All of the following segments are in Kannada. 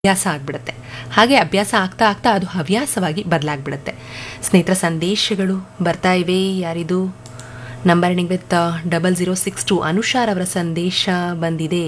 ಅಭ್ಯಾಸ ಆಗಿಬಿಡುತ್ತೆ ಹಾಗೆ ಅಭ್ಯಾಸ ಆಗ್ತಾ ಆಗ್ತಾ ಅದು ಹವ್ಯಾಸವಾಗಿ ಬದಲಾಗ್ಬಿಡುತ್ತೆ ಸ್ನೇಹಿತರ ಸಂದೇಶಗಳು ಬರ್ತಾ ಇವೆ ಯಾರಿದು number ending with double zero six two ಅನುಷಾರ್ ಅವರ ಸಂದೇಶ ಬಂದಿದೆ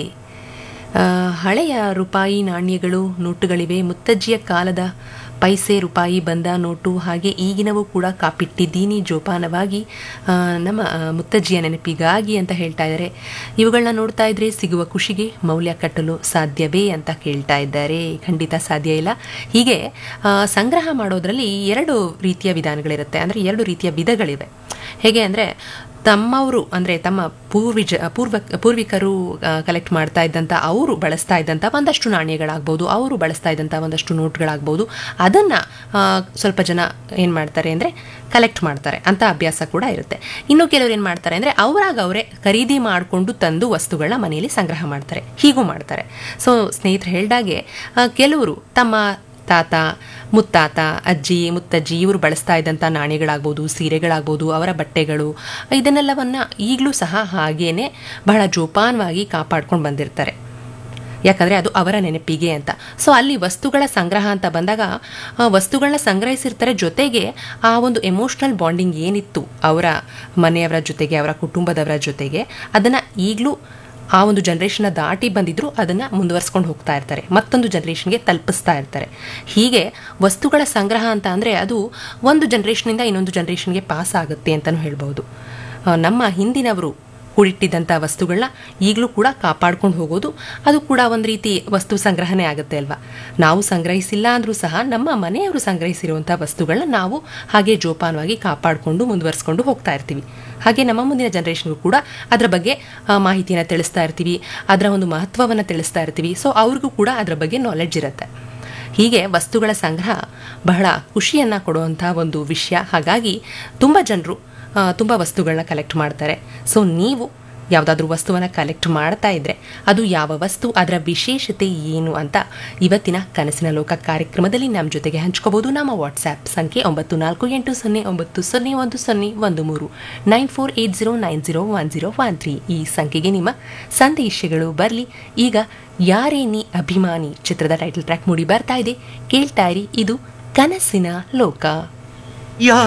ಆ, ಹಳೆಯ ರೂಪಾಯಿ ನಾಣ್ಯಗಳು ನೋಟುಗಳಿವೆ ಮುತ್ತಜ್ಜಿಯ ಕಾಲದ ಪೈಸೆ ರೂಪಾಯಿ ಬಂದ ನೋಟು ಹಾಗೆ ಈಗಿನವು ಕೂಡ ಕಾಪಿಟ್ಟಿದ್ದೀನಿ ಜೋಪಾನವಾಗಿ ಆ, ನಮ್ಮ ಆ, ಮುತ್ತಜ್ಜಿಯ ನೆನಪಿಗಾಗಿ ಅಂತ ಹೇಳ್ತಾ ಇದ್ದಾರೆ ಇವುಗಳನ್ನ ನೋಡ್ತಾ ಇದ್ರೆ ಸಿಗುವ ಖುಷಿಗೆ ಮೌಲ್ಯ ಕಟ್ಟಲು ಸಾಧ್ಯವೇ ಅಂತ ಕೇಳ್ತಾ ಇದ್ದಾರೆ ಖಂಡಿತ ಸಾಧ್ಯ ಇಲ್ಲ ಹೀಗೆ ಆ, ಸಂಗ್ರಹ ಮಾಡೋದ್ರಲ್ಲಿ ಎರಡು ರೀತಿಯ ವಿಧಾನಗಳಿರುತ್ತೆ ಅಂದರೆ ಎರಡು ರೀತಿಯ ವಿಧಗಳಿವೆ ಹೇಗೆ ಅಂದರೆ ತಮ್ಮವರು ಅಂದರೆ ತಮ್ಮ ಪೂರ್ವಿಜ ಪೂರ್ವ ಪೂರ್ವಿಕರು ಕಲೆಕ್ಟ್ ಮಾಡ್ತಾ ಇದ್ದಂಥ ಅವರು ಬಳಸ್ತಾ ಇದ್ದಂಥ ಒಂದಷ್ಟು ನಾಣ್ಯಗಳಾಗ್ಬೋದು ಅವರು ಬಳಸ್ತಾ ಇದ್ದಂಥ ಒಂದಷ್ಟು ನೋಟ್ಗಳಾಗ್ಬೋದು ಅದನ್ನು ಸ್ವಲ್ಪ ಜನ ಏನು ಮಾಡ್ತಾರೆ ಅಂದರೆ ಕಲೆಕ್ಟ್ ಮಾಡ್ತಾರೆ ಅಂತ ಅಭ್ಯಾಸ ಕೂಡ ಇರುತ್ತೆ ಇನ್ನು ಕೆಲವರು ಏನು ಮಾಡ್ತಾರೆ ಅಂದರೆ ಅವರಾಗ ಅವರೇ ಖರೀದಿ ಮಾಡಿಕೊಂಡು ತಂದು ವಸ್ತುಗಳನ್ನ ಮನೆಯಲ್ಲಿ ಸಂಗ್ರಹ ಮಾಡ್ತಾರೆ ಹೀಗೂ ಮಾಡ್ತಾರೆ ಸೊ ಸ್ನೇಹಿತರು ಹೇಳ್ದಾಗೆ ಆ, ಕೆಲವರು ತಮ್ಮ ತಾತ ಮುತ್ತಾತ ಅಜ್ಜಿ ಮುತ್ತಜ್ಜಿ ಇವರು ಬಳಸ್ತಾ ಇದ್ದಂಥ ನಾಣ್ಯಗಳಾಗ್ಬೋದು ಸೀರೆಗಳಾಗ್ಬೋದು ಅವರ ಬಟ್ಟೆಗಳು ಇದನ್ನೆಲ್ಲವನ್ನ ಈಗಲೂ ಸಹ ಹಾಗೇನೆ ಬಹಳ ಜೋಪಾನವಾಗಿ ಕಾಪಾಡ್ಕೊಂಡು ಬಂದಿರ್ತಾರೆ ಯಾಕಂದರೆ ಅದು ಅವರ ನೆನಪಿಗೆ ಅಂತ ಸೊ ಅಲ್ಲಿ ವಸ್ತುಗಳ ಸಂಗ್ರಹ ಅಂತ ಬಂದಾಗ ಆ ವಸ್ತುಗಳನ್ನ ಸಂಗ್ರಹಿಸಿರ್ತಾರೆ ಜೊತೆಗೆ ಆ ಒಂದು ಎಮೋಷ್ನಲ್ ಬಾಂಡಿಂಗ್ ಏನಿತ್ತು ಅವರ ಮನೆಯವರ ಜೊತೆಗೆ ಅವರ ಕುಟುಂಬದವರ ಜೊತೆಗೆ ಅದನ್ನು ಈಗಲೂ ಆ ಒಂದು ಜನ್ರೇಷನ್ನ ದಾಟಿ ಬಂದಿದ್ರು ಅದನ್ನು ಮುಂದುವರ್ಸ್ಕೊಂಡು ಹೋಗ್ತಾ ಇರ್ತಾರೆ ಮತ್ತೊಂದು ಜನ್ರೇಷನ್ಗೆ ತಲುಪಿಸ್ತಾ ಇರ್ತಾರೆ ಹೀಗೆ ವಸ್ತುಗಳ ಸಂಗ್ರಹ ಅಂತ ಅಂದರೆ ಅದು ಒಂದು ಜನ್ರೇಷನಿಂದ ಇನ್ನೊಂದು ಜನ್ರೇಷನ್ಗೆ ಪಾಸ್ ಆಗುತ್ತೆ ಅಂತಲೂ ಹೇಳ್ಬೋದು ಆ, ನಮ್ಮ ಹಿಂದಿನವರು ಕೂಡಿಟ್ಟಿದ್ದಂಥ ವಸ್ತುಗಳನ್ನ ಈಗಲೂ ಕೂಡ ಕಾಪಾಡ್ಕೊಂಡು ಹೋಗೋದು ಅದು ಕೂಡ ಒಂದು ರೀತಿ ವಸ್ತು ಸಂಗ್ರಹಣೆ ಆಗುತ್ತೆ ಅಲ್ವಾ ನಾವು ಸಂಗ್ರಹಿಸಿಲ್ಲ ಅಂದರೂ ಸಹ ನಮ್ಮ ಮನೆಯವರು ಸಂಗ್ರಹಿಸಿರುವಂಥ ವಸ್ತುಗಳನ್ನ ನಾವು ಹಾಗೆ ಜೋಪಾನವಾಗಿ ಕಾಪಾಡಿಕೊಂಡು ಮುಂದುವರಿಸ್ಕೊಂಡು ಹೋಗ್ತಾ ಇರ್ತೀವಿ ಹಾಗೆ ನಮ್ಮ ಮುಂದಿನ ಜನ್ರೇಷನ್ಗೂ ಕೂಡ ಅದರ ಬಗ್ಗೆ ಆ, ಮಾಹಿತಿಯನ್ನು ತಿಳಿಸ್ತಾ ಇರ್ತೀವಿ ಅದರ ಒಂದು ಮಹತ್ವವನ್ನು ತಿಳಿಸ್ತಾ ಇರ್ತೀವಿ ಸೊ ಅವ್ರಿಗೂ ಕೂಡ ಅದರ ಬಗ್ಗೆ ನಾಲೆಡ್ಜ್ ಇರುತ್ತೆ ಹೀಗೆ ವಸ್ತುಗಳ ಸಂಗ್ರಹ ಬಹಳ ಖುಷಿಯನ್ನು ಕೊಡುವಂಥ ಒಂದು ವಿಷಯ ಹಾಗಾಗಿ ತುಂಬ ಜನರು ತುಂಬ ವಸ್ತುಗಳನ್ನ ಕಲೆಕ್ಟ್ ಮಾಡ್ತಾರೆ ಸೊ ನೀವು ಯಾವುದಾದ್ರೂ ವಸ್ತುವನ್ನು ಕಲೆಕ್ಟ್ ಮಾಡ್ತಾ ಇದ್ರೆ ಅದು ಯಾವ ವಸ್ತು ಅದರ ವಿಶೇಷತೆ ಏನು ಅಂತ ಇವತ್ತಿನ ಕನಸಿನ ಲೋಕ ಕಾರ್ಯಕ್ರಮದಲ್ಲಿ ನಮ್ಮ ಜೊತೆಗೆ ಹಂಚ್ಕೋಬಹುದು ನಮ್ಮ ವಾಟ್ಸ್ಆ್ಯಪ್ ಸಂಖ್ಯೆ ಒಂಬತ್ತು ನಾಲ್ಕು ಎಂಟು ಸೊನ್ನೆ ಒಂಬತ್ತು ಸೊನ್ನೆ ಒಂದು ಸೊನ್ನೆ ಒಂದು ಮೂರು nine four eight zero nine zero one zero one three ಈ ಸಂಖ್ಯೆಗೆ ನಿಮ್ಮ ಸಂದೇಶಗಳು ಬರಲಿ ಈಗ ಯಾರೇ ನೀ ಅಭಿಮಾನಿ ಚಿತ್ರದ ಟೈಟಲ್ ಟ್ರ್ಯಾಕ್ ಮೂಡಿ ಬರ್ತಾ ಇದೆ ಕೇಳ್ತಾ ಇರಿ ಇದು ಕನಸಿನ ಲೋಕ ಯಾ